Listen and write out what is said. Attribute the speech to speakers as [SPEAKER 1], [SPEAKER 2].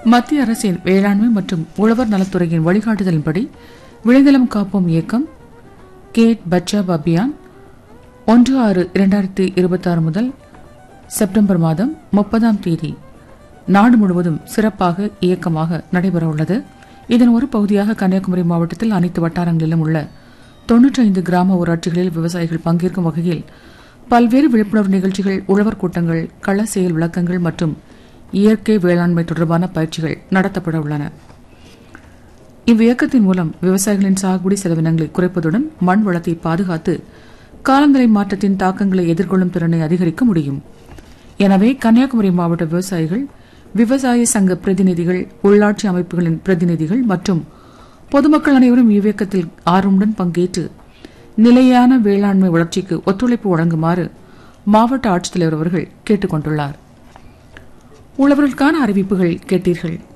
[SPEAKER 1] மத்திய அரசின் வேளாண்மை மற்றும் உழவர் நலத்துறையின் வழிகாட்டுதலின்படி விளைநிலம் காப்போம் இயக்கம் கேட் பச்சாப் அபியான் ஒன்று ஆறு இரண்டாயிரத்தி இருபத்தாறு முதல் செப்டம்பர் மாதம் முப்பதாம் தேதி நாடு முழுவதும் சிறப்பாக இயக்கமாக நடைபெறவுள்ளது இதன் ஒரு பகுதியாக கன்னியாகுமரி மாவட்டத்தில் அனைத்து வட்டாரங்களிலும் உள்ள தொன்னூற்றி ஐந்து கிராம ஊராட்சிகளில் விவசாயிகள் பங்கேற்கும் வகையில் பல்வேறு விழிப்புணர்வு நிகழ்ச்சிகள் உழவர் கூட்டங்கள் கள செயல் விளக்கங்கள் மற்றும் இயற்கை வேளாண்மை தொடர்பான பயிற்சிகள் நடத்தப்பட உள்ளன இவ்வியக்கத்தின் மூலம் விவசாயிகளின் சாகுபடி செலவினங்களை குறைப்பதுடன் மண் வளத்தை பாதுகாத்து காலநிலை மாற்றத்தின் தாக்கங்களை எதிர்கொள்ளும் திறனை அதிகரிக்க முடியும் எனவே கன்னியாகுமரி மாவட்ட விவசாயிகள் விவசாய சங்க பிரதிநிதிகள் உள்ளாட்சி அமைப்புகளின் பிரதிநிதிகள் மற்றும் பொதுமக்கள் அனைவரும் இவ்வியக்கத்தில் ஆர்வமுடன் பங்கேற்று நிலையான வேளாண்மை வளர்ச்சிக்கு ஒத்துழைப்பு வழங்குமாறு மாவட்ட ஆட்சித்தலைவர் அவர்கள் கேட்டுக் கொண்டுள்ளார் உழவர்களுக்கான அறிவிப்புகள் கேட்டீர்கள்